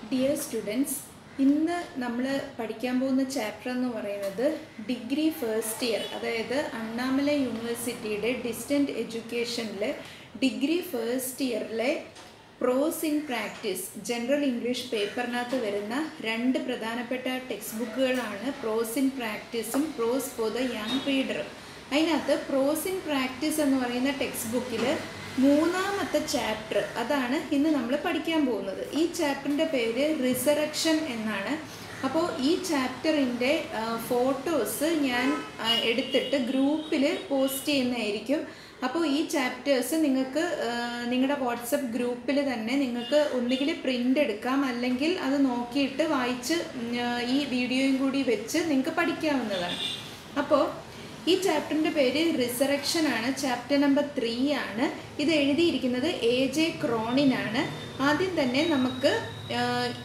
Dear students ഇന്ന് നമ്മൾ പഠിക്കാൻ പോകുന്ന ചാപ്റ്റർ എന്ന് പറയുന്നത് ഡിഗ്രി ഫസ്റ്റ് ഇയർ അതായത് അണ്ണാമല യൂണിവേഴ്സിറ്റിയുടെ ഡിസ്റ്റൻറ്റ് എഡ്യൂക്കേഷനിലെ ഡിഗ്രി ഫസ്റ്റ് ഇയറിലെ prose in practice general English പേപ്പറിനകത്ത് വരുന്ന രണ്ട് പ്രധാനപ്പെട്ട ടെക്സ്റ്റ് ബുക്കുകളാണ് പ്രോസ് ഇൻ പ്രാക്ടീസും പ്രോസ് ഫോർ ദ യങ് റീഡറും അതിനകത്ത് പ്രോസ് ഇൻ പ്രാക്ടീസ് എന്ന് പറയുന്ന ടെക്സ്റ്റ് ബുക്കിൽ മൂന്നാമത്തെ ചാപ്റ്റർ അതാണ് ഇന്ന് നമ്മൾ പഠിക്കാൻ പോകുന്നത് ഈ ചാപ്റ്ററിൻ്റെ പേര് റിസറക്ഷൻ എന്നാണ് അപ്പോൾ ഈ ചാപ്റ്ററിൻ്റെ ഫോട്ടോസ് ഞാൻ ആ, എടുത്തിട്ട് ഗ്രൂപ്പിൽ പോസ്റ്റ് ചെയ്യുന്നതായിരിക്കും അപ്പോൾ ഈ ചാപ്റ്റേഴ്സ് നിങ്ങൾക്ക് നിങ്ങളുടെ വാട്സപ്പ് ഗ്രൂപ്പിൽ തന്നെ നിങ്ങൾക്ക് ഒന്നുകിൽ പ്രിൻ്റ് എടുക്കാം അല്ലെങ്കിൽ അത് നോക്കിയിട്ട് വായിച്ച് ഉം, ആ, ഈ വീഡിയോയും കൂടി വെച്ച് നിങ്ങൾക്ക് പഠിക്കാവുന്നതാണ് അപ്പോൾ ഈ ചാപ്റ്ററിൻ്റെ പേര് റിസറക്ഷൻ ആണ് ചാപ്റ്റർ നമ്പർ ത്രീ ആണ് ഇത് എഴുതിയിരിക്കുന്നത് എ ജെ ക്രോണിനാണ് ആദ്യം തന്നെ നമുക്ക് ആ,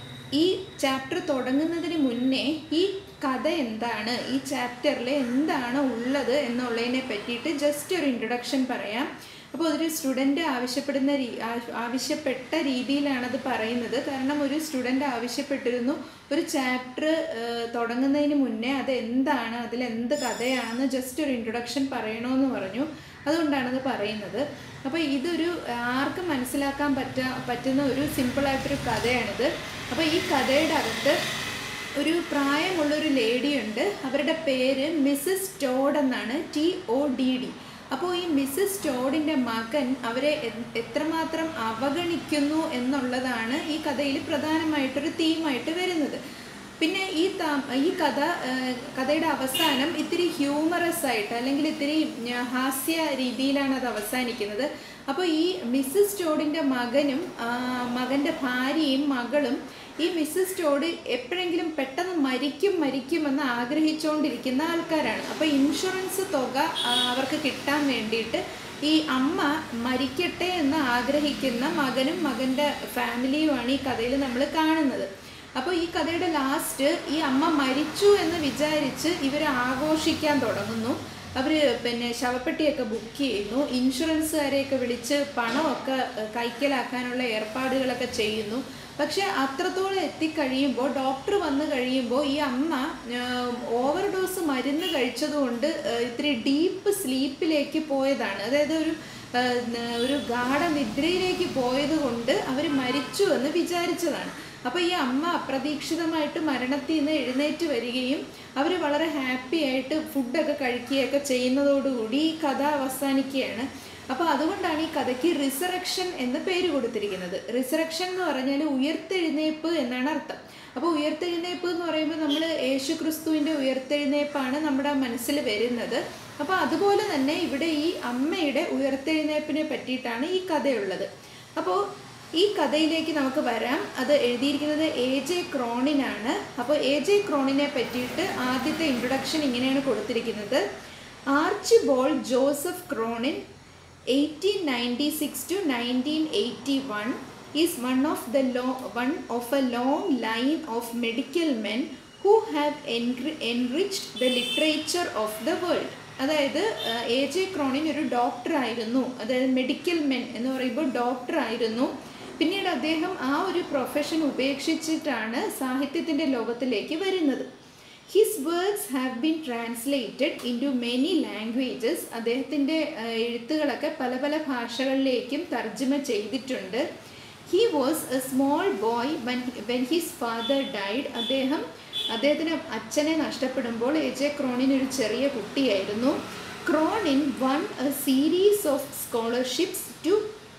ഈ ചാപ്റ്റർ തുടങ്ങുന്നതിന് മുന്നേ ഈ കഥ എന്താണ് ഈ ചാപ്റ്ററിൽ എന്താണ് ഉള്ളത് എന്നുള്ളതിനെ പറ്റിയിട്ട് ജസ്റ്റ് ഒരു ഇൻട്രൊഡക്ഷൻ പറയാം അപ്പോൾ അതൊരു സ്റ്റുഡൻ്റ് ആവശ്യപ്പെടുന്ന രീ ആ- ആവശ്യപ്പെട്ട രീതിയിലാണത് പറയുന്നത് കാരണം ഒരു സ്റ്റുഡൻ്റ് ആവശ്യപ്പെട്ടിരുന്നു ഒരു ചാപ്റ്റർ തുടങ്ങുന്നതിന് മുന്നേ അത് എന്താണ് അതിൽ എന്ത് കഥയാണെന്ന് ജസ്റ്റ് ഒരു ഇൻട്രൊഡക്ഷൻ പറയണമെന്ന് പറഞ്ഞു അതുകൊണ്ടാണത് പറയുന്നത് അപ്പോൾ ഇതൊരു ആർക്കും മനസ്സിലാക്കാൻ പറ്റ പറ്റുന്ന ഒരു സിമ്പിളായിട്ടൊരു കഥയാണിത് അപ്പോൾ ഈ കഥയുടെ അകത്ത് ഒരു പ്രായമുള്ളൊരു ലേഡിയുണ്ട് അവരുടെ പേര് മിസ്സസ് ടോഡ് എന്നാണ് ടി ഒ ഡി ഡി അപ്പോൾ ഈ മിസ്സസ് ടോഡിൻ്റെ മകൻ അവരെ എ- എത്രമാത്രം അവഗണിക്കുന്നു എന്നുള്ളതാണ് ഈ കഥയിൽ പ്രധാനമായിട്ടൊരു തീമായിട്ട് വരുന്നത് പിന്നെ ഈ താ ഈ കഥ ആ, കഥയുടെ അവസാനം ഇത്തിരി ഹ്യൂമറസ് ആയിട്ട് അല്ലെങ്കിൽ ഇത്തിരി ആ, ഹാസ്യ രീതിയിലാണ് അത് അവസാനിക്കുന്നത് അപ്പോൾ ഈ മിസ്സസ് ടോഡിൻ്റെ മകനും ആ, മകൻ്റെ ഭാര്യയും മകളും ഈ മിസ്സസ് ടോഡ് എപ്പോഴെങ്കിലും പെട്ടെന്ന് മരിക്കും മരിക്കുമെന്ന് ആഗ്രഹിച്ചുകൊണ്ടിരിക്കുന്ന ആൾക്കാരാണ് അപ്പോൾ ഇൻഷുറൻസ് തുക ആ, അവർക്ക് കിട്ടാൻ വേണ്ടിയിട്ട് ഈ അമ്മ മരിക്കട്ടെ എന്ന് ആഗ്രഹിക്കുന്ന മകനും മകൻ്റെ ഫാമിലിയുമാണ് ഈ കഥയിൽ നമ്മൾ കാണുന്നത് അപ്പോൾ ഈ കഥയുടെ ലാസ്റ്റ് ഈ അമ്മ മരിച്ചു എന്ന് വിചാരിച്ച് ഇവർ ആഘോഷിക്കാൻ തുടങ്ങുന്നു അവർ പിന്നെ ശവപ്പെട്ടിയൊക്കെ ബുക്ക് ചെയ്യുന്നു ഇൻഷുറൻസുകാരെയൊക്കെ വിളിച്ച് പണമൊക്കെ ഏഹ്, കൈക്കലാക്കാനുള്ള ഏർപ്പാടുകളൊക്കെ ചെയ്യുന്നു പക്ഷെ അത്രത്തോളം എത്തിക്കഴിയുമ്പോൾ ഡോക്ടർ വന്നു കഴിയുമ്പോൾ ഈ അമ്മ ഓവർ ഡോസ് മരുന്ന് കഴിച്ചതുകൊണ്ട് ഏഹ്, ഇത്തിരി ഡീപ്പ് സ്ലീപ്പിലേക്ക് പോയതാണ് അതായത് ഒരു ഏഹ്, ന- ഒരു ഗാഠനിദ്രയിലേക്ക് പോയത് കൊണ്ട് അവർ മരിച്ചു എന്ന് വിചാരിച്ചതാണ് അപ്പോൾ ഈ അമ്മ അപ്രതീക്ഷിതമായിട്ട് മരണത്തിൽ നിന്ന് എഴുന്നേറ്റ് വരികയും അവർ വളരെ ഹാപ്പി ആയിട്ട് ഫുഡൊക്കെ കഴിക്കുകയൊക്കെ ചെയ്യുന്നതോടുകൂടി ഈ കഥ അവസാനിക്കുകയാണ് അപ്പോൾ അതുകൊണ്ടാണ് ഈ കഥയ്ക്ക് റിസറക്ഷൻ എന്ന് പേര് കൊടുത്തിരിക്കുന്നത് റിസറക്ഷൻ എന്ന് പറഞ്ഞാൽ ഉയർത്തെഴുന്നേപ്പ് എന്നാണ് അർത്ഥം അപ്പോൾ ഉയർത്തെഴുന്നേപ്പ് എന്ന് പറയുമ്പോൾ നമ്മൾ യേശു ക്രിസ്തുവിൻ്റെ ഉയർത്തെഴുന്നേപ്പാണ് നമ്മുടെ മനസ്സിൽ വരുന്നത് അപ്പോൾ അതുപോലെ തന്നെ ഇവിടെ ഈ അമ്മയുടെ ഉയർത്തെഴുന്നേപ്പിനെ പറ്റിയിട്ടാണ് ഈ കഥയുള്ളത് അപ്പോൾ ഈ കഥയിലേക്ക് നമുക്ക് വരാം അത് എഴുതിയിരിക്കുന്നത് എ ജെ ക്രോണിനാണ് അപ്പോൾ എ ജെ ക്രോണിനെ പറ്റിയിട്ട് ആദ്യത്തെ ഇൻട്രൊഡക്ഷൻ ഇങ്ങനെയാണ് കൊടുത്തിരിക്കുന്നത് Archibald Joseph Cronin eighteen ninety six to nineteen eighty one is one of the low one of a long line of medical men who have enriched the literature of the world അതായത് A J Cronin ഒരു doctor ആയിരുന്നു അതായത് medical men എന്ന് പറയുമ്പോൾ doctor ആയിരുന്നു പിന്നീട് അദ്ദേഹം ആ ഒരു പ്രൊഫഷൻ ഉപേക്ഷിച്ചിട്ടാണ് സാഹിത്യത്തിൻ്റെ ലോകത്തിലേക്ക് വരുന്നത് his words have been translated into many languages അദ്ദേഹത്തിൻ്റെ എഴുത്തുകളൊക്കെ പല പല ഭാഷകളിലേക്കും തർജ്ജമ ചെയ്തിട്ടുണ്ട് he was a small boy when when his father died അദ്ദേഹം അദ്ദേഹത്തിന് അച്ഛനെ നഷ്ടപ്പെടുമ്പോൾ എ ജെ ക്രോണിൻ ഒരു ചെറിയ കുട്ടിയായിരുന്നു Cronin won a series of scholarships to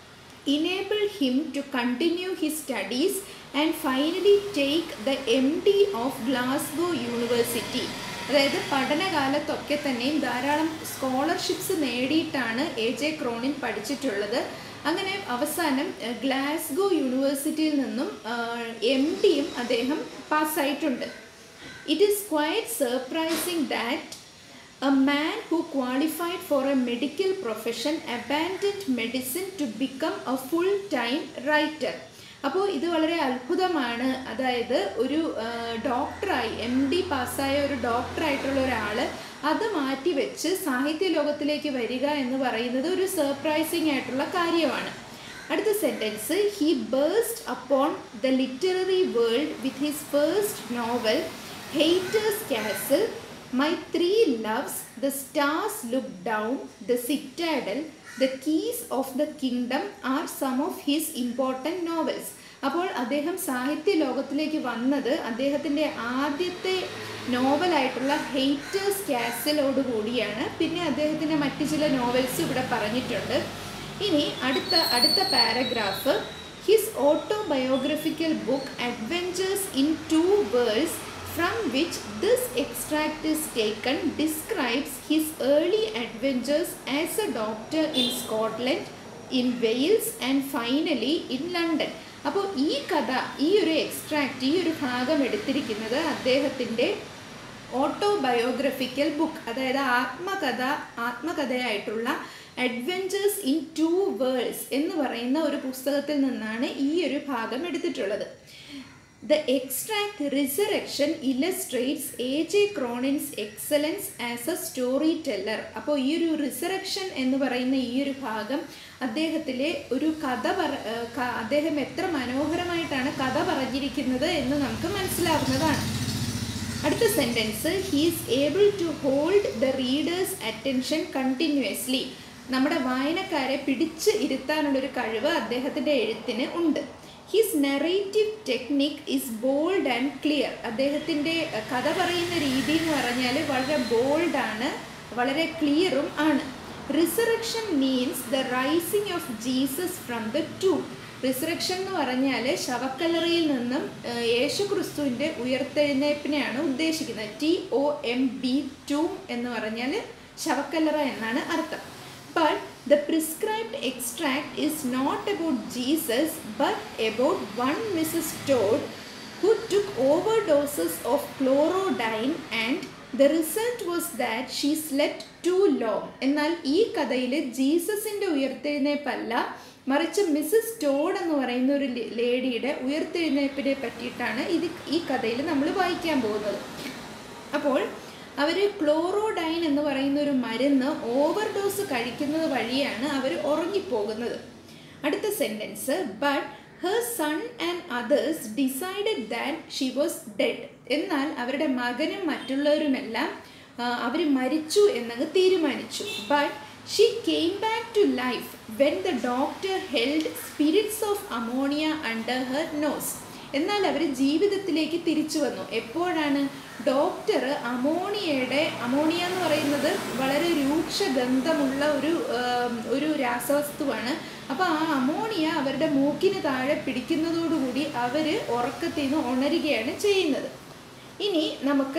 enable him to continue his studies and finally take the MD of Glasgow University. അതായത് പഠനകാലത്തൊക്കെ തന്നെയും ധാരാളം സ്കോളർഷിപ്സ് നേടിയിട്ടാണ് എ ജെ ക്രോണിൻ പഠിച്ചിട്ടുള്ളത് അങ്ങനെ അവസാനം ഏഹ്, ഗ്ലാസ്ഗോ യൂണിവേഴ്സിറ്റിയിൽ നിന്നും എം ഡിയും അദ്ദേഹം പാസ്സായിട്ടുണ്ട് it is quite surprising that A man who qualified for a medical profession abandoned medicine to become a full-time writer. അപ്പോൾ ഇത് വളരെ അത്ഭുതമാണ് അതായത് ഒരു ഡോക്ടറായി എം ഡി പാസ്സായ ഒരു ഡോക്ടറായിട്ടുള്ള ഒരാൾ അത് മാറ്റി വെച്ച് സാഹിത്യ ലോകത്തിലേക്ക് വരിക എന്ന് പറയുന്നത് ഒരു സർപ്രൈസിങ് ആയിട്ടുള്ള കാര്യമാണ് അടുത്ത sentence he burst upon the literary world with his first novel Hatter's Castle my Three Loves the Stars Look Down the Citadel the Keys of the Kingdom are some of his important novels അപ്പോൾ അദ്ദേഹം സാഹിത്യ ലോകത്തിലേക്ക് വന്നത് അദ്ദേഹത്തിൻ്റെ ആദ്യത്തെ നോവലായിട്ടുള്ള haters കാസലോട് കൂടിയാണ് പിന്നെ അദ്ദേഹത്തിൻ്റെ മറ്റ് ചില നോവൽസ് ഇവിടെ പറഞ്ഞിട്ടുണ്ട് ഇനി അടുത്ത അടുത്ത paragraph his autobiographical book Adventures in Two Worlds from which this extract is taken describes his early adventures as a doctor in Scotland in Wales and finally in London അപ്പോൾ ഈ കഥ ഈ ഒരു എക്സ്ട്രാക്റ്റ് ഈ ഒരു ഭാഗം എടുത്തിരിക്കുന്നത് അദ്ദേഹത്തിൻ്റെ ഓട്ടോബയോഗ്രഫിക്കൽ ബുക്ക് അതായത് ആത്മകഥ ആത്മകഥയായിട്ടുള്ള അഡ്വെഞ്ചേഴ്സ് ഇൻ ടു വേൾഡ്സ് എന്ന് പറയുന്ന ഒരു പുസ്തകത്തിൽ നിന്നാണ് ഈ ഒരു ഭാഗം എടുത്തിട്ടുള്ളത് the extract Resurrection illustrates A J Cronin's excellence as a story teller അപ്പോൾ ഈ ഒരു റിസറക്ഷൻ എന്ന് പറയുന്ന ഈ ഒരു ഭാഗം അദ്ദേഹത്തിലെ ഒരു കഥ പറ അദ്ദേഹം എത്ര മനോഹരമായിട്ടാണ് കഥ പറഞ്ഞിരിക്കുന്നത് എന്ന് നമുക്ക് മനസ്സിലാവുന്നതാണ് അടുത്ത sentence he's able to hold the reader's attention continuously നമ്മുടെ വായനക്കാരെ പിടിച്ച് ഇരുത്താനുള്ളൊരു കഴിവ് അദ്ദേഹത്തിൻ്റെ എഴുത്തിന് ഉണ്ട് his narrative technique is bold and clear അദ്ദേഹത്തിൻ്റെ കഥ പറയുന്ന രീതി എന്ന് പറഞ്ഞാൽ വളരെ ബോൾഡാണ് വളരെ ക്ലിയറും ആണ് resurrection means the rising of Jesus from the ടൂ റിസറക്ഷൻ എന്ന് പറഞ്ഞാൽ ശവക്കല്ലറയിൽ നിന്നും യേശു ക്രിസ്തുവിൻ്റെ ഉയർത്തെഴുന്നേപ്പിനെയാണ് ഉദ്ദേശിക്കുന്നത് T O M B tomb എന്ന് പറഞ്ഞാൽ ശവക്കല്ലറ എന്നാണ് അർത്ഥം but the prescribed extract is not about Jesus but about one Mrs Todd who took over doses of chlorodyne and the result was that she slept too long എന്നാൽ ഈ കഥയിൽ ജീസസിൻ്റെ ഉയർത്തെഴുന്നേപ്പല്ല മറിച്ച് Mrs Todd എന്ന് പറയുന്ന ഒരു ലേഡിയുടെ ഉയർത്തെഴുന്നേപ്പിനെ പറ്റിയിട്ടാണ് ഇത് ഈ കഥയിൽ നമ്മൾ വായിക്കാൻ പോകുന്നത് അപ്പോൾ അവർ ക്ലോറോഡൈൻ എന്ന് പറയുന്ന ഒരു മരുന്ന് ഓവർ ഡോസ് കഴിക്കുന്നത് വഴിയാണ് അവർ ഉറങ്ങിപ്പോകുന്നത് അടുത്ത sentence but her son and others decided that she was dead എന്നാൽ അവരുടെ മകനും മറ്റുള്ളവരുമെല്ലാം അവർ മരിച്ചു എന്നങ്ങ് തീരുമാനിച്ചു but she came back to life when the doctor held spirits of ammonia under her nose എന്നാൽ അവർ ജീവിതത്തിലേക്ക് തിരിച്ചു വന്നു എപ്പോഴാണ് ഡോക്ടർ അമോണിയയുടെ അമോണിയ എന്ന് പറയുന്നത് വളരെ രൂക്ഷ ഗന്ധമുള്ള ഒരു ഒരു രാസവസ്തുവാണ് അപ്പോൾ ആ അമോണിയ അവരുടെ മൂക്കിന് താഴെ പിടിക്കുന്നതോടുകൂടി അവർ ഉറക്കത്തിൽ നിന്ന് ഉണരുകയാണ് ചെയ്യുന്നത് ഇനി നമുക്ക്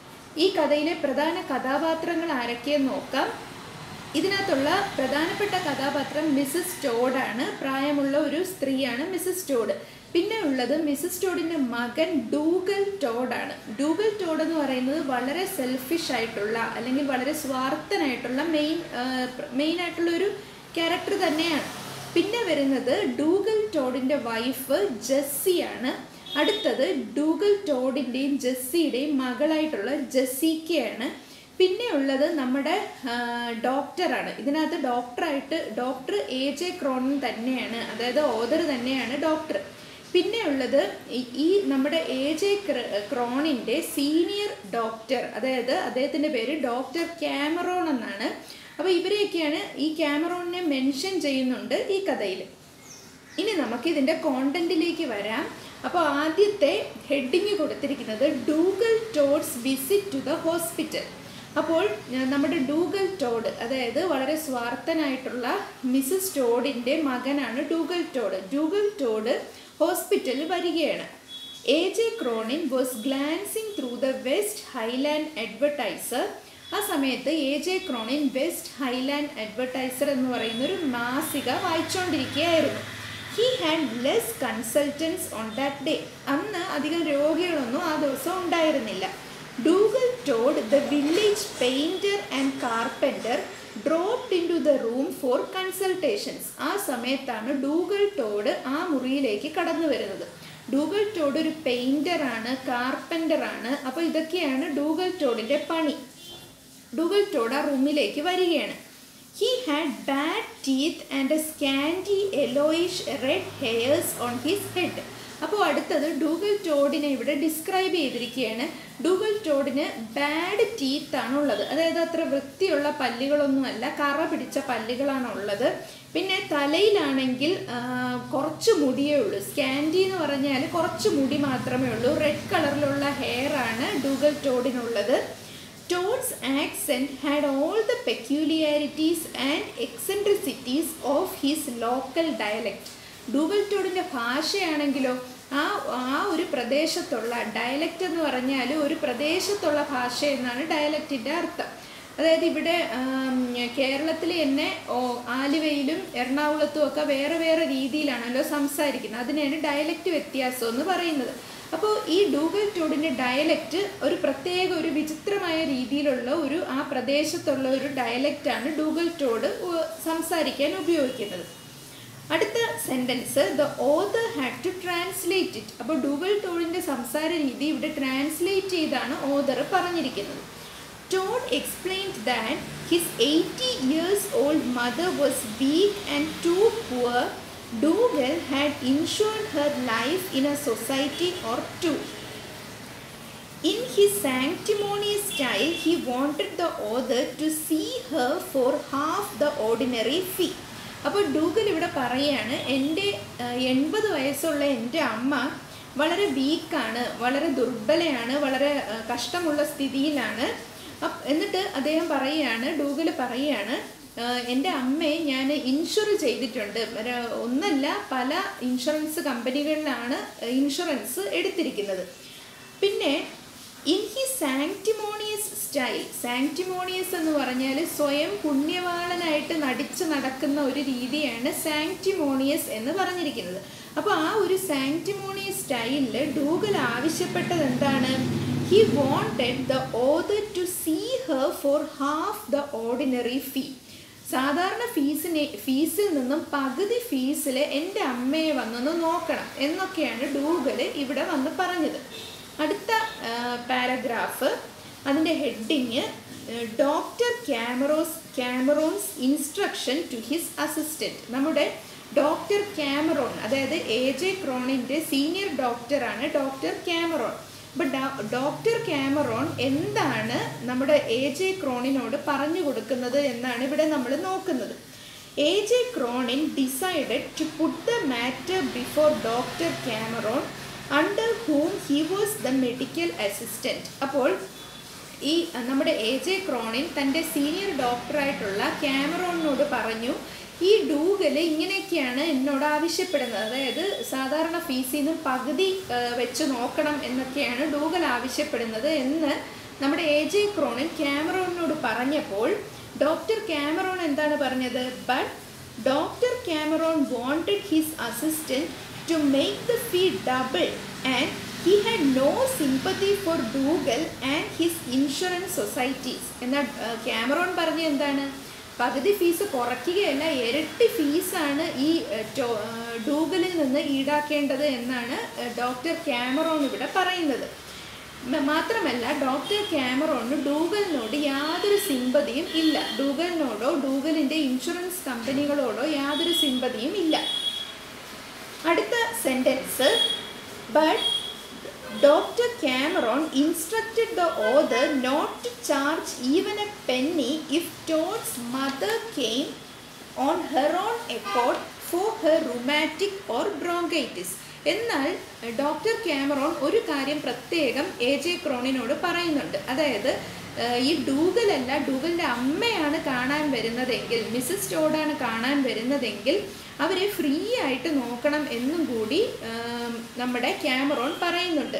ഈ കഥയിലെ പ്രധാന കഥാപാത്രങ്ങൾ ആരൊക്കെയെന്ന് നോക്കാം ഇതിനകത്തുള്ള പ്രധാനപ്പെട്ട കഥാപാത്രം മിസ്സസ് ടോഡാണ് പ്രായമുള്ള ഒരു സ്ത്രീയാണ് മിസ്സസ് ടോഡ് പിന്നെ ഉള്ളത് മിസ്സസ് ടോഡിൻ്റെ മകൻ ഡൂഗൽ ടോഡാണ് ഡൂഗൽ ടോഡ് എന്ന് പറയുന്നത് വളരെ സെൽഫിഷ് ആയിട്ടുള്ള അല്ലെങ്കിൽ വളരെ സ്വാർത്ഥനായിട്ടുള്ള മെയിൻ മെയിൻ ആയിട്ടുള്ള ഒരു ക്യാരക്ടർ തന്നെയാണ് പിന്നെ വരുന്നത് ഡൂഗൽ ടോഡിൻ്റെ വൈഫ് ജെസ്സിയാണ് അടുത്തത് ഡൂഗൽ ടോഡിൻ്റെയും ജെസ്സിയുടെയും മകളായിട്ടുള്ള ജെസ്സിക്കയാണ് പിന്നെ ഉള്ളത് നമ്മുടെ ഡോക്ടറാണ് ഇതിനകത്ത് ഡോക്ടറായിട്ട് ഡോക്ടർ എ ജെ ക്രോണൻ തന്നെയാണ് അതായത് ഓദർ തന്നെയാണ് ഡോക്ടർ പിന്നെ ഉള്ളത് ഈ നമ്മുടെ എ ജെ ക്രോണിൻ്റെ സീനിയർ ഡോക്ടർ അതായത് അദ്ദേഹത്തിൻ്റെ പേര് ഡോക്ടർ ക്യാമറോൺ എന്നാണ് അപ്പോൾ ഇവരെയൊക്കെയാണ് ഈ ക്യാമറോണിനെ മെൻഷൻ ചെയ്യുന്നുണ്ട് ഈ കഥയിൽ ഇനി നമുക്ക് ഇതിൻ്റെ കോണ്ടന്റിലേക്ക് വരാം അപ്പോൾ ആദ്യത്തെ ഹെഡിങ് കൊടുത്തിരിക്കുന്നത് Dougal Todd's visit to the hospital അപ്പോൾ നമ്മുടെ ഡൂഗൽ ടോഡ് അതായത് വളരെ സ്വാർത്ഥനായിട്ടുള്ള മിസ്സസ് ടോഡിൻ്റെ മകനാണ് ഡൂഗൽ ടോഡ് ഡൂഗൽ ടോഡ് ഹോസ്പിറ്റലിൽ വരികയാണ് A J Cronin was glancing through the West Highland Advertiser ആ സമയത്ത് A J Cronin West Highland Advertiser എന്ന് പറയുന്ന ഒരു മാസിക വായിച്ചുകൊണ്ടിരിക്കുകയായിരുന്നു he had less consultants on that day അന്ന് അധികം രോഗികളൊന്നും ആ ദിവസം ഉണ്ടായിരുന്നില്ല Dougal Todd the village painter and carpenter dropped into the room for consultations ആ സമയത്താണ് ഡൂഗൽ ടോഡ് ആ മുറിയിലേക്ക് കടന്നു വരുന്നത് ഡൂഗൽ ടോഡ് ഒരു പെയിൻറ്ററാണ് കാർപ്പൻ്ററാണ് അപ്പോൾ ഇതൊക്കെയാണ് ഡൂഗൽ ടോഡിൻ്റെ പണി ഡൂഗൽ ടോഡ് ആ റൂമിലേക്ക് വരികയാണ് He had bad teeth and a scanty yellowish red hairs on his head. അപ്പോൾ അടുത്തത് ഡൂഗൽ ടോഡിനെ ഇവിടെ ഡിസ്ക്രൈബ് ചെയ്തിരിക്കുകയാണ് ഡൂഗൽ ടോഡിന് ബാഡ് ടീത്ത് ആണ് ഉള്ളത് അതായത് അത്ര വൃത്തിയുള്ള പല്ലുകളൊന്നുമല്ല കറ പിടിച്ച പല്ലുകളാണ് ഉള്ളത് പിന്നെ തലയിലാണെങ്കിൽ ആ, കുറച്ച് മുടിയേ ഉള്ളൂ സ്കാൻഡി എന്ന് പറഞ്ഞാൽ കുറച്ച് മുടി മാത്രമേ ഉള്ളൂ റെഡ് കളറിലുള്ള ഹെയർ ആണ് ഡൂഗൽ ടോഡിനുള്ളത് Toad's accent had all the peculiarities and eccentricities of his local dialect. Dougal ടോഡിൻ്റെ ഭാഷയാണെങ്കിലോ ആ ആ ഒരു പ്രദേശത്തുള്ള ഡയലക്റ്റ് എന്ന് പറഞ്ഞാൽ ഒരു പ്രദേശത്തുള്ള ഭാഷ എന്നാണ് ഡയലക്റ്റിൻ്റെ അർത്ഥം അതായത് ഇവിടെ ആം, കേരളത്തിൽ തന്നെ ഓ ആലുവയിലും എറണാകുളത്തും ഒക്കെ വേറെ വേറെ രീതിയിലാണല്ലോ സംസാരിക്കുന്നത് അതിനെയാണ് ഡയലക്റ്റ് വ്യത്യാസം എന്ന് പറയുന്നത് അപ്പോൾ ഈ ഡൂഗൽ ടോഡിൻ്റെ ഡയലക്റ്റ് ഒരു പ്രത്യേക ഒരു വിചിത്രമായ രീതിയിലുള്ള ഒരു ആ പ്രദേശത്തുള്ള ഒരു ഡയലക്റ്റാണ് ഡൂഗൽ ടോഡ് ഉ- സംസാരിക്കാൻ ഉപയോഗിക്കുന്നത് അടുത്ത sentence the author had to translate it അപ്പോൾ ഡൂഗൽ ടോഡിൻ്റെ സംസാര രീതി ഇവിടെ ട്രാൻസ്ലേറ്റ് ചെയ്താണ് ഓതർ പറഞ്ഞിരിക്കുന്നത് Todd explained that his eighty years old mother was weak and too poor Dougal had insured her life in a society or two In his sanctimonious style, he wanted the author to see her for half the ordinary fee. അപ്പോൾ Dougal ഇവിടെ പറയാണ് എൻ്റെ എൺപത് വയസ്സുള്ള എൻ്റെ അമ്മ വളരെ വീക്കാണ് വളരെ ദുർബലയാണ് വളരെ ആ, കഷ്ടമുള്ള സ്ഥിതിയിലാണ് അപ്പ് എന്നിട്ട് അദ്ദേഹം പറയുകയാണ് ഡൂഗൽ പറയുകയാണ് ആ, എൻ്റെ അമ്മയെ ഞാൻ ഇൻഷുർ ചെയ്തിട്ടുണ്ട് ഒരു ഒന്നല്ല പല ഇൻഷുറൻസ് കമ്പനികളിലാണ് ഇൻഷുറൻസ് എടുത്തിരിക്കുന്നത് പിന്നെ in he sanctimonious style sanctimonious എന്ന് പറഞ്ഞാൽ സ്വയം പുണ്യവാളനായിട്ട് നടിച്ച് നടക്കുന്ന ഒരു രീതിയാണ് സാങ്ക്ടിമോണിയസ് എന്ന് പറഞ്ഞിരിക്കുന്നത് അപ്പോൾ ആ ഒരു സാങ്ക്ടിമോണിയസ് സ്റ്റൈലിൽ ഡൂഗൽ ആവശ്യപ്പെട്ടത് എന്താണ് he wanted the author to see her for half the ordinary fee സാധാരണ ഫീസിനെ ഫീസിൽ നിന്നും പകുതി ഫീസിൽ എൻ്റെ അമ്മയെ വന്നൊന്ന് നോക്കണം എന്നൊക്കെയാണ് ഡൂഗൽ ഇവിടെ വന്ന് പറഞ്ഞത് അടുത്ത പാരഗ്രാഫ് അതിൻ്റെ heading doctor Cameros Cameron's instruction to his assistant നമ്മുടെ ഡോക്ടർ ക്യാമറോൺ അതായത് എ ജെ ക്രോണിൻ്റെ സീനിയർ ഡോക്ടറാണ് ഡോക്ടർ ക്യാമറോൺ അപ്പോൾ ഡോക്ടർ ക്യാമറോൺ എന്താണ് നമ്മുടെ എ ജെ ക്രോണിനോട് പറഞ്ഞു കൊടുക്കുന്നത് എന്നാണ് ഇവിടെ നമ്മൾ നോക്കുന്നത് A J Cronin decided to put the matter before doctor Cameron under whom he was the medical assistant അപ്പോൾ ഈ നമ്മുടെ എ ജെ ക്രോണിൻ തൻ്റെ സീനിയർ ഡോക്ടറായിട്ടുള്ള ക്യാമറോണിനോട് പറഞ്ഞു ഈ ഡൂഗൽ ഇങ്ങനെയൊക്കെയാണ് എന്നോട് ആവശ്യപ്പെടുന്നത് അതായത് സാധാരണ ഫീസിൽ നിന്ന് പകുതി ആ, വെച്ച് നോക്കണം എന്നൊക്കെയാണ് ഡൂഗൽ ആവശ്യപ്പെടുന്നത് എന്ന് നമ്മുടെ എ ജെ ക്രോണിൻ ക്യാമറോണിനോട് പറഞ്ഞപ്പോൾ ഡോക്ടർ ക്യാമറോൺ എന്താണ് പറഞ്ഞത് but doctor Cameron wanted his assistant to make the fee double and he had no sympathy for Dougal and his insurance societies എന്നാൽ ക്യാമറോൺ പറഞ്ഞ എന്താണ് പകുതി ഫീസ് കുറയ്ക്കുകയല്ല ഇരട്ടി ഫീസാണ് ഈ ഏഹ്, ടോ- ഏഹ്, ഡൂഗലിൽ നിന്ന് ഈടാക്കേണ്ടത് എന്നാണ് ഏഹ്, ഡോക്ടർ ക്യാമറോൺ ഇവിടെ പറയുന്നത് മ- മാത്രമല്ല ഡോക്ടർ ക്യാമറോണിന് ഡൂഗലിനോട് യാതൊരു സിമ്പതിയും ഇല്ല ഡൂഗലിനോടോ ഡൂഗലിൻ്റെ ഇൻഷുറൻസ് കമ്പനികളോടോ യാതൊരു സിമ്പതിയും ഇല്ല അടുത്ത sentence but doctor Cameron instructed the author not to charge even a penny if Todd's mother came on her own accord for her rheumatic or bronchitis എന്നാൽ ഡോക്ടർ ക്യാമറോൺ ഒരു കാര്യം പ്രത്യേകം എ ജെ ക്രോണിനോട് പറയുന്നുണ്ട് അതായത് ഏഹ്, ഈ ഡൂഗലല്ല ഡൂഗലിൻ്റെ അമ്മയാണ് കാണാൻ വരുന്നതെങ്കിൽ മിസ്സസ് ടോഡാണ് കാണാൻ വരുന്നതെങ്കിൽ അവരെ ഫ്രീ ആയിട്ട് നോക്കണം എന്നും കൂടി ഏം, നമ്മുടെ ക്യാമറോൺ പറയുന്നുണ്ട്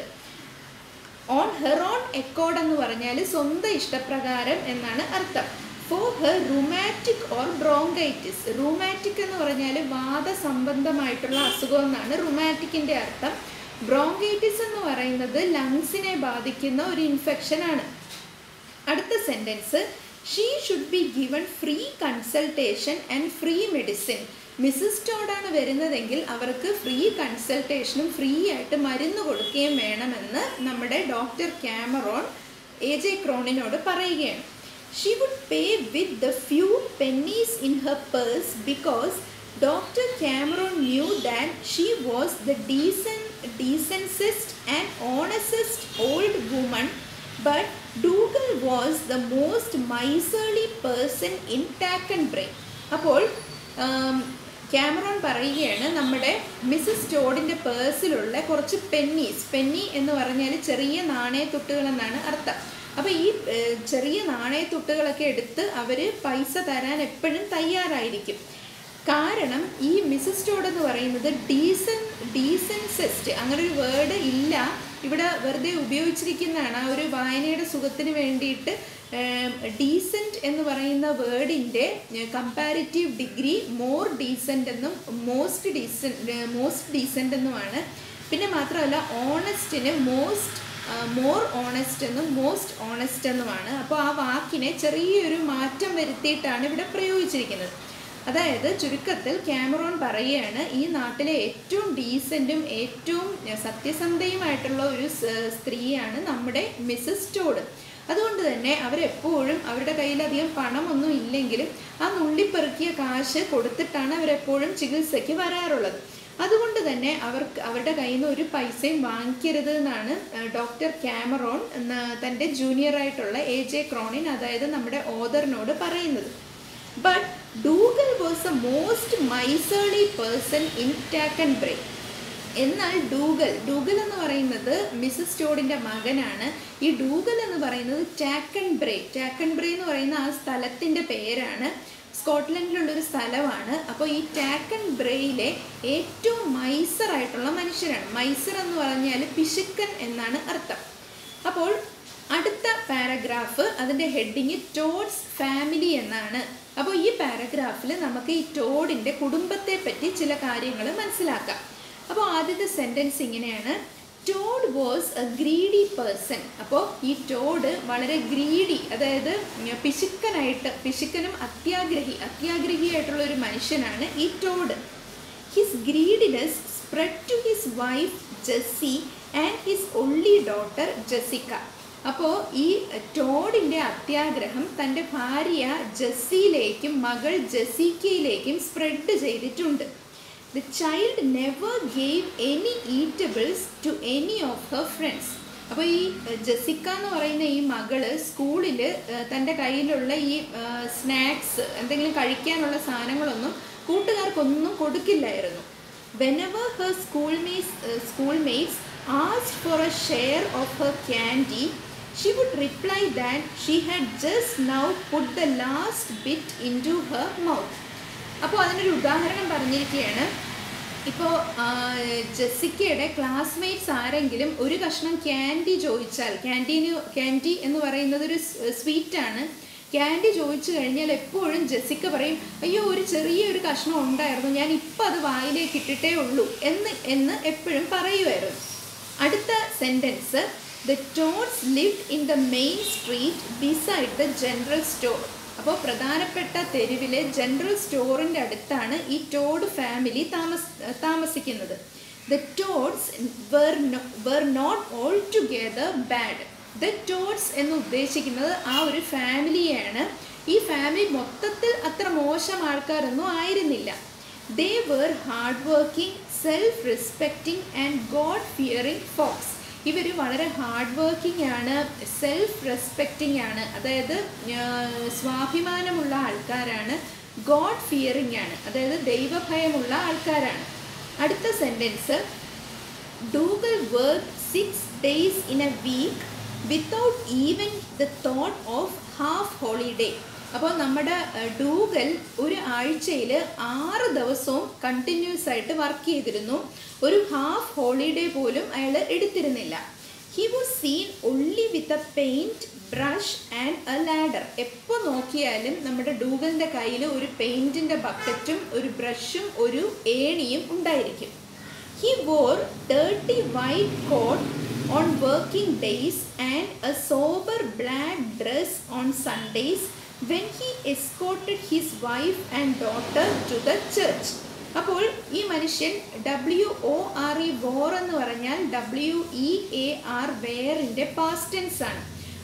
ഓൺ ഹെർ ഓൺ എക്കോർഡ് എന്ന് പറഞ്ഞാൽ സ്വന്തം ഇഷ്ടപ്രകാരം എന്നാണ് അർത്ഥം for her rheumatic or bronchitis rheumatic എന്ന് പറഞ്ഞാൽ വാദസംബന്ധമായിട്ടുള്ള അസുഖം എന്നാണ് റുമാറ്റിക്കിൻ്റെ അർത്ഥം ബ്രോങ്കൈറ്റിസ് എന്ന് പറയുന്നത് ലങ്സിനെ ബാധിക്കുന്ന ഒരു ഇൻഫെക്ഷനാണ് അടുത്ത sentence she should be given free consultation and free medicine Mrs ടോഡാണ് വരുന്നതെങ്കിൽ അവർക്ക് ഫ്രീ കൺസൾട്ടേഷനും ഫ്രീ ആയിട്ട് മരുന്ന് കൊടുക്കുകയും വേണമെന്ന് നമ്മുടെ ഡോക്ടർ ക്യാമറോൺ എ ജെ ക്രോണിനോട് പറയുകയാണ് she would pay with the few pennies in her purse because doctor Cameron knew that she was the decent decentest and honestest old woman but Dougal was the most miserly person in Tannochbrae അപ്പോൾ Cameron പറയുകയാണ് നമ്മുടെ Mrs ടോഡിൻ്റെ പേഴ്സിലുള്ള കുറച്ച് Penneys Penny എന്ന് പറഞ്ഞാൽ ചെറിയ നാണയത്തുട്ടുകൾ എന്നാണ് അർത്ഥം അപ്പോൾ ഈ ഏഹ്, ചെറിയ നാണയത്തുട്ടുകളൊക്കെ എടുത്ത് അവർ പൈസ തരാൻ എപ്പോഴും തയ്യാറായിരിക്കും കാരണം ഈ മിസ്സസ് ടോഡ് എന്ന് പറയുന്നത് ഡീസൻ ഡീസൻസെസ്റ്റ് അങ്ങനെ ഒരു വേർഡ് ഇല്ല ഇവിടെ വെറുതെ ഉപയോഗിച്ചിരിക്കുന്നതാണ് ആ ഒരു വായനയുടെ സുഖത്തിന് വേണ്ടിയിട്ട് ഡീസൻറ്റ് എന്ന് പറയുന്ന വേർഡിൻ്റെ കമ്പാരിറ്റീവ് ഡിഗ്രി മോർ ഡീസൻ്റ് എന്നും മോസ്റ്റ് ഡീസൻറ്റ് മോസ്റ്റ് ഡീസൻ്റ് എന്നുമാണ് പിന്നെ മാത്രമല്ല ഓണസ്റ്റിന് മോസ്റ്റ് മോർ ഓണസ്റ്റ് എന്നും മോസ്റ്റ് ഓണസ്റ്റ് എന്നുമാണ് അപ്പോൾ ആ വാക്കിനെ ചെറിയൊരു മാറ്റം വരുത്തിയിട്ടാണ് ഇവിടെ പ്രയോഗിച്ചിരിക്കുന്നത് അതായത് ചുരുക്കത്തിൽ ക്യാമറോൺ പറയുകയാണ് ഈ നാട്ടിലെ ഏറ്റവും ഡീസൻറ്റും ഏറ്റവും സത്യസന്ധയുമായിട്ടുള്ള ഒരു സ് സ്ത്രീയാണ് നമ്മുടെ മിസ്സസ് ടോഡ് അതുകൊണ്ട് തന്നെ അവരെപ്പോഴും അവരുടെ കയ്യിലധികം പണമൊന്നും ഇല്ലെങ്കിലും ആ നുള്ളിപ്പെറുക്കിയ കാശ് കൊടുത്തിട്ടാണ് അവരെപ്പോഴും ചികിത്സയ്ക്ക് വരാറുള്ളത് അതുകൊണ്ട് തന്നെ അവർക്ക് അവരുടെ കയ്യിൽ നിന്ന് ഒരു പൈസയും വാങ്ങിക്കരുത് എന്നാണ് ഡോക്ടർ ക്യാമറോൺ എന്ന തൻ്റെ ജൂനിയർ ആയിട്ടുള്ള എ ജെ ക്രോണിൻ അതായത് നമ്മുടെ ഓദറിനോട് പറയുന്നത് but Dougal was a most miserly person in Tannochbrae എന്നാൽ ഡൂഗൽ ഡൂഗൽ എന്ന് പറയുന്നത് മിസ്സസ് ടോഡിൻ്റെ മകനാണ് ഈ ഡൂഗൽ എന്ന് പറയുന്നത് ടാക്കൺ ബ്രേ ടാക്കൺ ബ്രേ എന്ന് പറയുന്ന ആ സ്ഥലത്തിൻ്റെ പേരാണ് സ്കോട്ട്ലൻഡിലുള്ളൊരു സ്ഥലമാണ് അപ്പോൾ ഈ ടാക്കൺ ബ്രേയിലെ ഏറ്റവും മൈസറായിട്ടുള്ള മനുഷ്യരാണ് മൈസർ എന്ന് പറഞ്ഞാൽ പിശുക്കൻ എന്നാണ് അർത്ഥം അപ്പോൾ അടുത്ത പാരഗ്രാഫ് അതിൻ്റെ ഹെഡിങ് ടോഡ്സ് ഫാമിലി എന്നാണ് അപ്പോൾ ഈ പാരഗ്രാഫിൽ നമുക്ക് ഈ ടോഡിൻ്റെ കുടുംബത്തെ പറ്റി ചില കാര്യങ്ങൾ മനസ്സിലാക്കാം അപ്പോൾ ആദ്യത്തെ സെൻറ്റൻസ് ഇങ്ങനെയാണ് Todd was a greedy person അപ്പോൾ ഈ ടോഡ് വളരെ ഗ്രീഡി അതായത് പിശുക്കനായിട്ട് പിശുക്കനും അത്യാഗ്രഹി അത്യാഗ്രഹിയായിട്ടുള്ള ഒരു മനുഷ്യനാണ് ഈ Todd his greediness spread to his wife Jessie and his only daughter Jessica അപ്പോൾ ഈ ടോഡിൻ്റെ അത്യാഗ്രഹം തൻ്റെ ഭാര്യ ജെസ്സിയിലേക്കും മകൾ ജെസിക്കയിലേക്കും സ്പ്രെഡ് ചെയ്തിട്ടുണ്ട് the child never gave any eatables to any of her friends അപ്പോൾ ഈ ജെസിക്ക എന്ന് പറയുന്ന ഈ മകള് സ്കൂളിൽ തൻ്റെ കയ്യിലുള്ള ഈ സ്നാക്സ് എന്തെങ്കിലും കഴിക്കാനുള്ള സാധനങ്ങളൊന്നും കൂട്ടുകാർക്കൊന്നും കൊടുക്കില്ലായിരുന്നു whenever her schoolmates schoolmates asked for a share of her candy she would reply that she had just now put the last bit into her mouth അപ്പോൾ അതിനൊരു ഉദാഹരണം പറഞ്ഞിരിക്കുകയാണ് ഇപ്പോൾ ജെസ്സിക്കയുടെ ക്ലാസ്മേറ്റ്സ് ആരെങ്കിലും ഒരു കഷ്ണം ക്യാൻഡി ചോദിച്ചാൽ canteen candy എന്ന് പറയുന്നത് ഒരു സ്വീറ്റാണ് ക്യാൻഡി ചോദിച്ചു കഴിഞ്ഞാൽ എപ്പോഴും ജെസ്സിക്ക പറയും അയ്യോ ഒരു ചെറിയൊരു കഷ്ണം ഉണ്ടായിരുന്നു ഞാൻ ഇപ്പം അത് വായിലേക്ക് ഇട്ടിട്ടേ ഉള്ളൂ എന്ന് എന്ന് എപ്പോഴും പറയുമായിരുന്നു അടുത്ത sentence the Todds live in the main street beside the general store അപ്പോൾ പ്രധാനപ്പെട്ട തെരുവിലെ ജനറൽ സ്റ്റോറിൻ്റെ അടുത്താണ് ഈ ടോഡ് ഫാമിലി താമസ് താമസിക്കുന്നത് the Todds were were not altogether bad the Todds എന്ന് ഉദ്ദേശിക്കുന്നത് ആ ഒരു ഫാമിലിയാണ് ഈ ഫാമിലി മൊത്തത്തിൽ അത്ര മോശം ആൾക്കാരൊന്നും ആയിരുന്നില്ല they were hard working self respecting and God fearing folks ഇവർ വളരെ ഹാർഡ് വർക്കിംഗ് ആണ് സെൽഫ് റെസ്പെക്റ്റിംഗ് ആണ് അതായത് സ്വാഭിമാനമുള്ള ആൾക്കാരാണ് ഗോഡ് ഫിയറിംഗ് ആണ് അതായത് ദൈവഭയമുള്ള ആൾക്കാരാണ് അടുത്ത sentence Dougal work six days in a week without even the thought of half holiday അപ്പോൾ നമ്മുടെ ഡൂഗൽ ഒരു ആഴ്ചയിൽ ആറ് ദിവസവും കണ്ടിന്യൂസ് ആയിട്ട് വർക്ക് ചെയ്തിരുന്നു ഒരു ഹാഫ് ഹോളിഡേ പോലും അയാൾ എടുത്തിരുന്നില്ല he was seen only with a paint brush and a ladder എപ്പോൾ നോക്കിയാലും നമ്മുടെ ഡൂഗലിൻ്റെ കയ്യിൽ ഒരു പെയിൻറ്റിൻ്റെ ബക്കറ്റും ഒരു ബ്രഷും ഒരു ഏണിയും ഉണ്ടായിരിക്കും he wore dirty white coat on working days and a sober black dress on Sundays when he escorted his wife and daughter to the church അപ്പോൾ ഈ മനുഷ്യൻ W O R E wore എന്ന് പറഞ്ഞാൽ ഡബ്ല്യു ഇ എ ആർ വെയറിൻ്റെ past tense ആണ്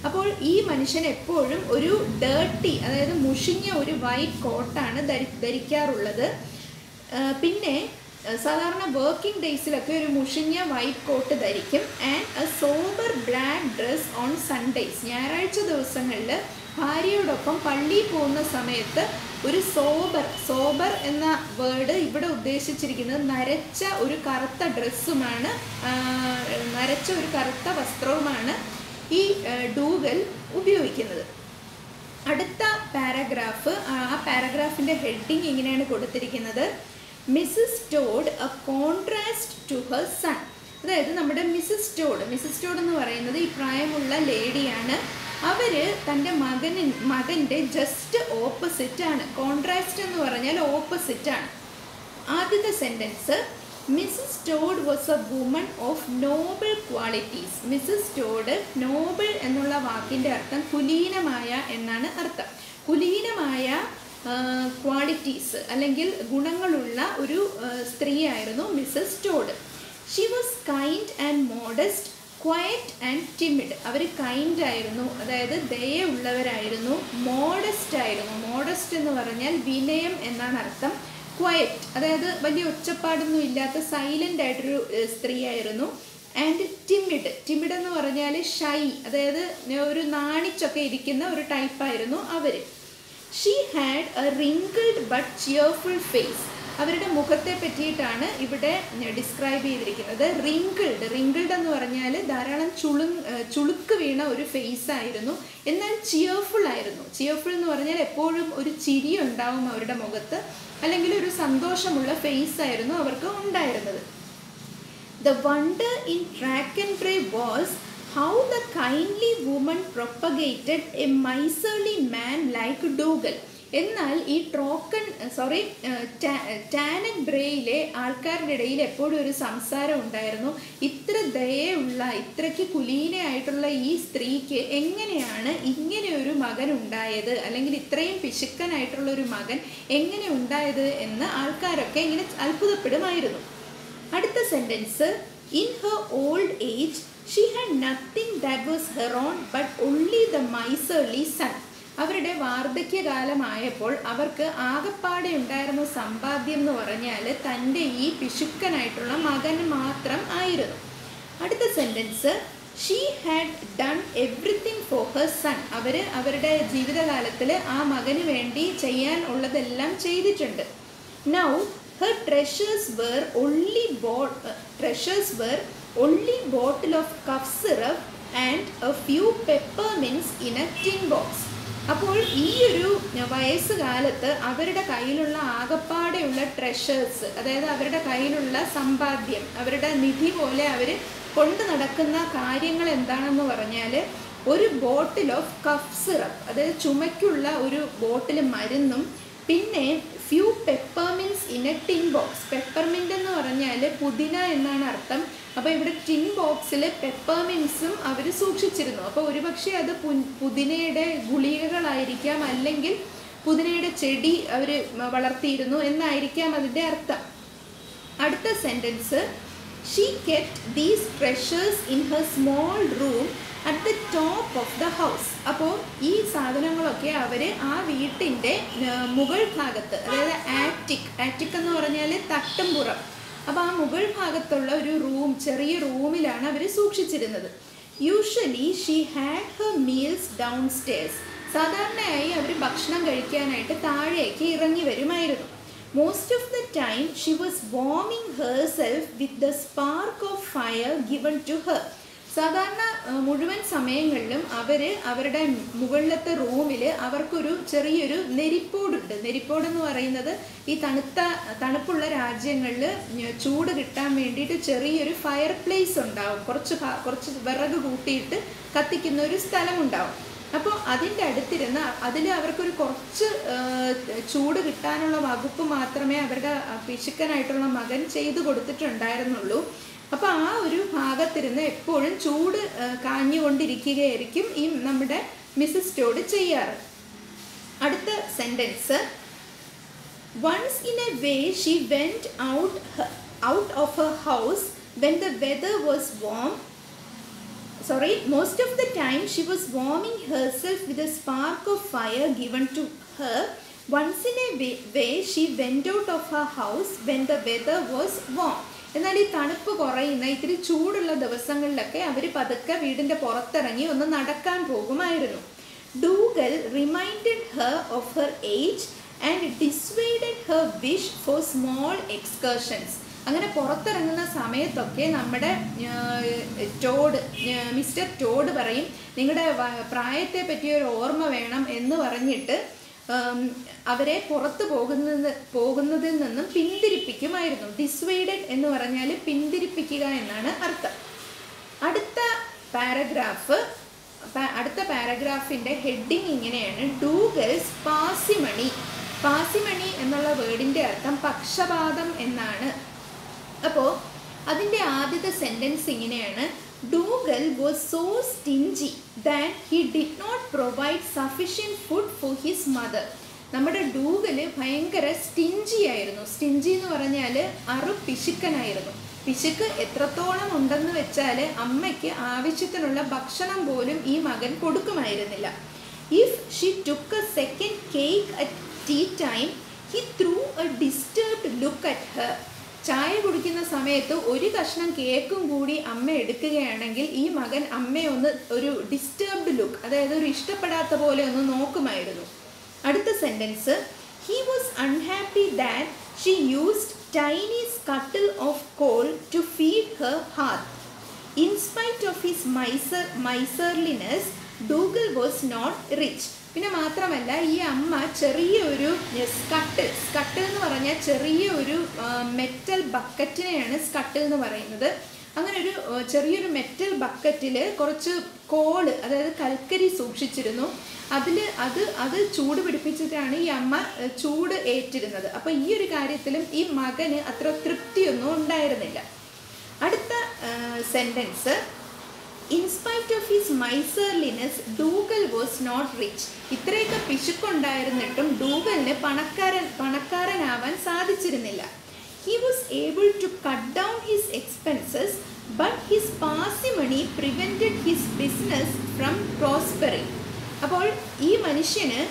അപ്പോൾ ഈ മനുഷ്യൻ എപ്പോഴും ഒരു ഡേർട്ടി അതായത് മുഷിഞ്ഞ ഒരു വൈറ്റ് കോട്ടാണ് ധരി ധരിക്കാറുള്ളത് ആ, പിന്നെ ആ, സാധാരണ വർക്കിംഗ് ഡേയ്സിലൊക്കെ ഒരു മുഷിഞ്ഞ വൈറ്റ് കോട്ട് ധരിക്കും and a sober black dress on Sundays ഞായറാഴ്ച ദിവസങ്ങളിൽ ഭാര്യയോടൊപ്പം പള്ളിയിൽ പോകുന്ന സമയത്ത് ഒരു സോബർ സോബർ എന്ന വേർഡ് ഇവിടെ ഉദ്ദേശിച്ചിരിക്കുന്നത് നരച്ച ഒരു കറുത്ത ഡ്രസ്സുമാണ് ആ, നരച്ച ഒരു കറുത്ത വസ്ത്രവുമാണ് ഈ ആ, ഡൂഗൽ ഉപയോഗിക്കുന്നത് അടുത്ത പാരഗ്രാഫ് ആ പാരഗ്രാഫിൻ്റെ ഹെഡിങ് ഇങ്ങനെയാണ് കൊടുത്തിരിക്കുന്നത് Mrs Todd a contrast to her son അതായത് നമ്മുടെ മിസ്സസ് ടോഡ് മിസ്സസ് ടോഡ് എന്ന് പറയുന്നത് ഈ പ്രായമുള്ള ലേഡിയാണ് അവർ തൻ്റെ മകന് മകൻ്റെ ജസ്റ്റ് ഓപ്പോസിറ്റ് ആണ് കോൺട്രാസ്റ്റ് എന്ന് പറഞ്ഞാൽ ഓപ്പോസിറ്റ് ആണ് ആദ്യത്തെ sentence Mrs Todd was a woman of noble qualities Mrs Todd noble എന്നുള്ള വാക്കിൻ്റെ അർത്ഥം കുലീനമായ എന്നാണ് അർത്ഥം കുലീനമായ ക്വാളിറ്റീസ് അല്ലെങ്കിൽ ഗുണങ്ങളുള്ള ഒരു ആ, സ്ത്രീയായിരുന്നു Mrs Todd she was kind and modest quiet and timid അവർ കൈൻഡ് ആയിരുന്നു അതായത് ദയുള്ളവരായിരുന്നു മോഡസ്റ്റ് ആയിരുന്നു മോഡസ്റ്റ് എന്ന് പറഞ്ഞാൽ വിനയം എന്നാണ് അർത്ഥം ക്വയറ്റ് അതായത് വലിയ ഒച്ചപ്പാടൊന്നും ഇല്ലാത്ത സൈലൻ്റ് ആയിട്ടൊരു ഏഹ്, സ്ത്രീയായിരുന്നു ആൻഡ് ടിമിഡ് ടിമിഡ് എന്ന് പറഞ്ഞാൽ ഷൈ അതായത് ഒരു നാണിച്ചൊക്കെ ഇരിക്കുന്ന ഒരു ടൈപ്പായിരുന്നു അവർ she had a wrinkled but cheerful face അവരുടെ മുഖത്തെ പറ്റിയിട്ടാണ് ഇവിടെ ഡിസ്ക്രൈബ് ചെയ്തിരിക്കുന്നത് റിങ്കിൾഡ് റിങ്കിൾഡ് എന്ന് പറഞ്ഞാൽ ധാരാളം ചുളു ചുളുക്ക് വീണ ഒരു ഫേസ് ആയിരുന്നു എന്നാൽ ചിയർഫുൾ ആയിരുന്നു ചിയർഫുൾ എന്ന് പറഞ്ഞാൽ എപ്പോഴും ഒരു ചിരി ഉണ്ടാവും അവരുടെ മുഖത്ത് അല്ലെങ്കിൽ ഒരു സന്തോഷമുള്ള ഫേസ് ആയിരുന്നു അവർക്ക് ഉണ്ടായിരുന്നത് The wonder in track and pray was how the kindly woman propagated a miserly man like Dougal. എന്നാൽ ഈ ട്രോക്കൺ സോറി ടാനൻ ബ്രേയിലെ ആൾക്കാരുടെ ഇടയിൽ എപ്പോഴും ഒരു സംസാരം ഉണ്ടായിരുന്നു ഇത്ര ദയുള്ള ഇത്രയ്ക്ക് കുലീനയായിട്ടുള്ള ഈ സ്ത്രീക്ക് എങ്ങനെയാണ് ഇങ്ങനെ ഒരു മകൻ ഉണ്ടായത് അല്ലെങ്കിൽ ഇത്രയും പിശുക്കനായിട്ടുള്ള ഒരു മകൻ എങ്ങനെ ഉണ്ടായത് എന്ന് ആൾക്കാരൊക്കെ ഇങ്ങനെ അത്ഭുതപ്പെടുമായിരുന്നു അടുത്ത sentence in her old age she had nothing that was her own but only the miserly son അവരുടെ വാർദ്ധക്യകാലമായപ്പോൾ അവർക്ക് ആകപ്പാടെ ഉണ്ടായിരുന്ന സമ്പാദ്യം എന്ന് പറഞ്ഞാൽ തൻ്റെ ഈ പിശുക്കനായിട്ടുള്ള മകൻ മാത്രം ആയിരുന്നു അടുത്ത sentence she had done everything for her son അവർ അവരുടെ ജീവിതകാലത്തിൽ ആ മകന് വേണ്ടി ചെയ്യാൻ ഉള്ളതെല്ലാം ചെയ്തിട്ടുണ്ട് now her treasures were only bought uh, treasures were only bottle of cough syrup and a few peppermints in a tin box അപ്പോൾ ഈ ഒരു വയസ്സുകാലത്ത് അവരുടെ കയ്യിലുള്ള ആകപ്പാടെയുള്ള ട്രഷേഴ്സ് അതായത് അവരുടെ കയ്യിലുള്ള സമ്പാദ്യം അവരുടെ നിധി പോലെ അവർ കൊണ്ടു നടക്കുന്ന കാര്യങ്ങൾ എന്താണെന്ന് പറഞ്ഞാൽ ഒരു ബോട്ടിൽ ഓഫ് കഫ് സിറപ്പ് അതായത് ചുമയ്ക്കുള്ള ഒരു ബോട്ടിൽ മരുന്നും പിന്നെ few peppermints in a tin box peppermint എന്ന് പറഞ്ഞാൽ പുതിന എന്നാണ് അർത്ഥം അപ്പോൾ ഇവിടെ ടിൻ ബോക്സിൽ പെപ്പർമിൻസും അവർ സൂക്ഷിച്ചിരുന്നു അപ്പോൾ ഒരുപക്ഷെ അത് പു- പുതിനയുടെ ഗുളികകളായിരിക്കാം അല്ലെങ്കിൽ പുതിനയുടെ ചെടി അവർ വളർത്തിയിരുന്നു എന്നായിരിക്കാം അതിൻ്റെ അർത്ഥം അടുത്ത sentence she kept these treasures in her small room at the top of the house അപ്പോൾ ഈ സാധനങ്ങളൊക്കെ അവർ ആ വീട്ടിൻ്റെ മുകൾ ഭാഗത്ത് അതായത് ആറ്റിക് ആറ്റിക് എന്ന് പറഞ്ഞാൽ തട്ടുംപുറം അപ്പോൾ ആ മുകൾ ഭാഗത്തുള്ള ഒരു റൂം ചെറിയ റൂമിലാണ് അവർ സൂക്ഷിച്ചിരുന്നത് usually she had her meals downstairs സാധാരണയായി അവർ ഭക്ഷണം കഴിക്കാനായിട്ട് താഴേക്ക് ഇറങ്ങി വരുമായിരുന്നു most of the time she was warming herself with the spark of fire given to her സാധാരണ ആ, മുഴുവൻ സമയങ്ങളിലും അവർ അവരുടെ മുകളിലത്തെ റൂമിൽ അവർക്കൊരു ചെറിയൊരു നെരിപ്പോടുണ്ട് നെരിപ്പോട് എന്ന് പറയുന്നത് ഈ തണുത്ത തണുപ്പുള്ള രാജ്യങ്ങളിൽ ചൂട് കിട്ടാൻ വേണ്ടിയിട്ട് ചെറിയൊരു ഫയർ പ്ലേസ് ഉണ്ടാവും കുറച്ച് ഭാ- കുറച്ച് വിറക് കൂട്ടിയിട്ട് കത്തിക്കുന്ന ഒരു സ്ഥലമുണ്ടാവും അപ്പോൾ അതിൻ്റെ അടുത്തിരുന്ന് അതിൽ അവർക്കൊരു കുറച്ച് ആ, ചൂട് കിട്ടാനുള്ള വകുപ്പ് മാത്രമേ അവരുടെ ആ, പിശുക്കനായിട്ടുള്ള മകൻ ചെയ്തു കൊടുത്തിട്ടുണ്ടായിരുന്നുള്ളൂ അപ്പോൾ ആ ഒരു ഭാഗത്തിരുന്ന് എപ്പോഴും ചൂട് ആ, കാഞ്ഞുകൊണ്ടിരിക്കുകയായിരിക്കും ഈ നമ്മുടെ മിസ്സസ് ടോഡ് ചെയ്യാറ് അടുത്ത sentence once in a way she went out out of her house when the weather was warm sorry most of the time she was warming herself with a spark of fire given to her once in a way, way she went out of her house when the weather was warm എന്നാൽ ഈ തണുപ്പ് കുറയുന്ന ഇത്തിരി ചൂടുള്ള ദിവസങ്ങളിലൊക്കെ അവർ പതുക്കെ വീടിൻ്റെ പുറത്തിറങ്ങി ഒന്ന് നടക്കാൻ പോകുമായിരുന്നു Dougal reminded her of her age and dissuaded her wish for small excursions അങ്ങനെ പുറത്തിറങ്ങുന്ന സമയത്തൊക്കെ നമ്മുടെ ടോഡ് മിസ്റ്റർ ടോഡ് പറയും നിങ്ങളുടെ പ്രായത്തെ പറ്റിയ ഒരു ഓർമ്മ വേണം എന്ന് പറഞ്ഞിട്ട് അവരെ പുറത്ത് പോകുന്നത് പോകുന്നതിൽ നിന്നും പിന്തിരിപ്പിക്കുമായിരുന്നു ഡിസ്വൈഡഡ് എന്ന് പറഞ്ഞാൽ പിന്തിരിപ്പിക്കുക എന്നാണ് അർത്ഥം അടുത്ത പാരഗ്രാഫ് അടുത്ത പാരഗ്രാഫിൻ്റെ ഹെഡിങ് ഇങ്ങനെയാണ് ഡൂഗൽസ് പാസിമണി പാസിമണി എന്നുള്ള വേർഡിൻ്റെ അർത്ഥം പക്ഷപാതം എന്നാണ് അപ്പോൾ അതിൻ്റെ ആദ്യത്തെ സെൻറ്റൻസ് ഇങ്ങനെയാണ് Dougal was so stingy that he did not provide sufficient food for his mother നമ്മുടെ ഡൂഗല് ഭയങ്കര സ്റ്റിഞ്ചി ആയിരുന്നു സ്റ്റിഞ്ചി എന്ന് പറഞ്ഞാൽ അറു പിശുക്കനായിരുന്നു പിശുക്ക് എത്രത്തോളം ഉണ്ടെന്ന് വെച്ചാൽ അമ്മയ്ക്ക് ആവശ്യത്തിനുള്ള ഭക്ഷണം പോലും ഈ മകൻ കൊടുക്കുമായിരുന്നില്ല if she took a second cake at tea time he threw a disturbed look at her ചായ കുടിക്കുന്ന സമയത്ത് ഒരു കഷ്ണം കേക്കും കൂടി അമ്മ എടുക്കുകയാണെങ്കിൽ ഈ മകൻ അമ്മയെ ഒന്ന് ഒരു ഡിസ്റ്റർബ്ഡ് ലുക്ക് അതായത് ഒരു ഇഷ്ടപ്പെടാത്ത പോലെ ഒന്ന് നോക്കുമായിരുന്നു അടുത്ത sentence he was unhappy that she used tiny scuttle of coal to feed her hearth in spite of his miser miserliness Dougal was not rich പിന്നെ മാത്രമല്ല ഈ അമ്മ ചെറിയൊരു സ്കട്ടിൽ സ്കട്ടിൽ എന്ന് പറഞ്ഞാൽ ചെറിയ ഒരു മെറ്റൽ ബക്കറ്റിനെയാണ് സ്കട്ടിൽ എന്ന് പറയുന്നത് അങ്ങനെ ഒരു ചെറിയൊരു മെറ്റൽ ബക്കറ്റിൽ കുറച്ച് കോള് അതായത് കൽക്കരി സൂക്ഷിച്ചിരുന്നു അതിൽ അത് അത് ചൂട് പിടിപ്പിച്ചിട്ടാണ് ഈ അമ്മ ചൂട് ഏറ്റിരുന്നത് അപ്പോൾ ഈ ഒരു കാര്യത്തിലും ഈ മകന് അത്ര തൃപ്തിയൊന്നും ഉണ്ടായിരുന്നില്ല അടുത്ത sentence in spite of his miserliness Dougal was not rich ഇത്രയൊക്കെ പിശുക്കുണ്ടായിരുന്നിട്ടും ഡൂഗലിന് പണക്കാരൻ പണക്കാരനാവാൻ സാധിച്ചിരുന്നില്ല he was able to cut down his expenses but his parsimony prevented his business from prospering അപ്പോൾ ഈ മനുഷ്യന്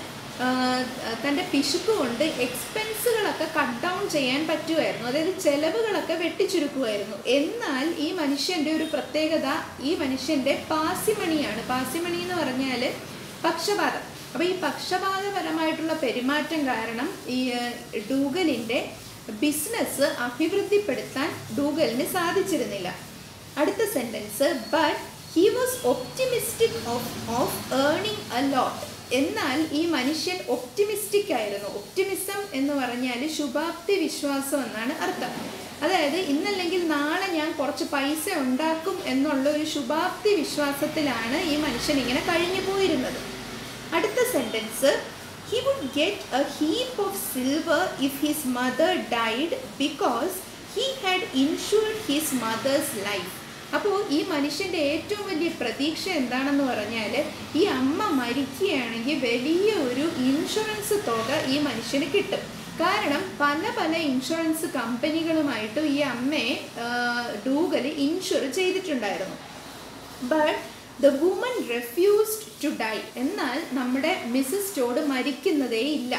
തൻ്റെ പിശുക്ക് കൊണ്ട് എക്സ്പെൻസുകളൊക്കെ കട്ട് ഡൗൺ ചെയ്യാൻ പറ്റുമായിരുന്നു അതായത് ചെലവുകളൊക്കെ വെട്ടിച്ചുരുക്കുമായിരുന്നു എന്നാൽ ഈ മനുഷ്യൻ്റെ ഒരു പ്രത്യേകത ഈ മനുഷ്യൻ്റെ പാസിമണിയാണ് പാസിമണി എന്ന് പറഞ്ഞാൽ പക്ഷപാതം അപ്പോൾ ഈ പക്ഷപാതപരമായിട്ടുള്ള പെരുമാറ്റം കാരണം ഈ ഡൂഗലിൻ്റെ ബിസിനസ് അഭിവൃദ്ധിപ്പെടുത്താൻ ഡൂഗലിന് സാധിച്ചിരുന്നില്ല അടുത്ത sentence but he was optimistic of of earning a lot എന്നാൽ ഈ മനുഷ്യൻ ഒപ്റ്റിമിസ്റ്റിക് ആയിരുന്നു ഒപ്റ്റിമിസം എന്ന് പറഞ്ഞാൽ ശുഭാപ്തി വിശ്വാസം എന്നാണ് അർത്ഥം അതായത് ഇന്നല്ലെങ്കിൽ നാളെ ഞാൻ കുറച്ച് പൈസ ഉണ്ടാക്കും എന്നുള്ള ഒരു ശുഭാപ്തി വിശ്വാസത്തിലാണ് ഈ മനുഷ്യൻ ഇങ്ങനെ കഴിഞ്ഞു പോയിരുന്നത് അടുത്ത sentence he would get a heap of silver if his mother died because he had insured his mother's life അപ്പോൾ ഈ മനുഷ്യൻ്റെ ഏറ്റവും വലിയ പ്രതീക്ഷ എന്താണെന്ന് പറഞ്ഞാൽ ഈ അമ്മ മരിക്കുകയാണെങ്കിൽ വലിയ ഒരു ഇൻഷുറൻസ് തുക ഈ മനുഷ്യന് കിട്ടും കാരണം പല പല ഇൻഷുറൻസ് കമ്പനികളുമായിട്ടും ഈ അമ്മയെ ഡൂഗൽ ഇൻഷുർ ചെയ്തിട്ടുണ്ടായിരുന്നു but the woman refused to die എന്നാൽ നമ്മുടെ മിസ്സസ് ടോഡ് മരിക്കുന്നതേ ഇല്ല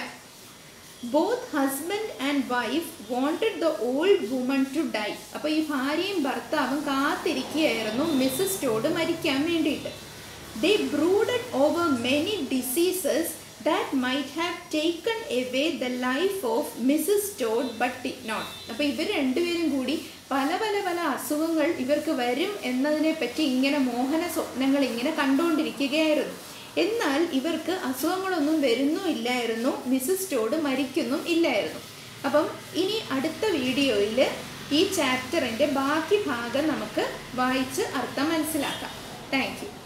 both husband and wife wanted the old woman to die അപ്പോൾ ഈ ഭാര്യയും ഭർത്താവും കാത്തിരിക്കുകയായിരുന്നു മിസ്സസ് ടോഡ് മരിക്കാൻ വേണ്ടിയിട്ട് they brooded over many diseases that might have taken away the life of Mrs Todd but did not അപ്പോൾ ഇവർ രണ്ടുപേരും കൂടി പല പല പല അസുഖങ്ങൾ ഇവർക്ക് വരും എന്നതിനെ പറ്റി ഇങ്ങനെ മോഹന സ്വപ്നങ്ങൾ ഇങ്ങനെ കണ്ടുകൊണ്ടിരിക്കുകയായിരുന്നു എന്നാൽ ഇവർക്ക് അസുഖങ്ങളൊന്നും വരുന്നും ഇല്ലായിരുന്നു മിസ്സസ് ടോഡ് മരിക്കുന്നും ഇല്ലായിരുന്നു അപ്പം ഇനി അടുത്ത വീഡിയോയിൽ ഈ ചാപ്റ്ററിൻ്റെ ബാക്കി ഭാഗം നമുക്ക് വായിച്ച് അർത്ഥം മനസ്സിലാക്കാം താങ്ക് യു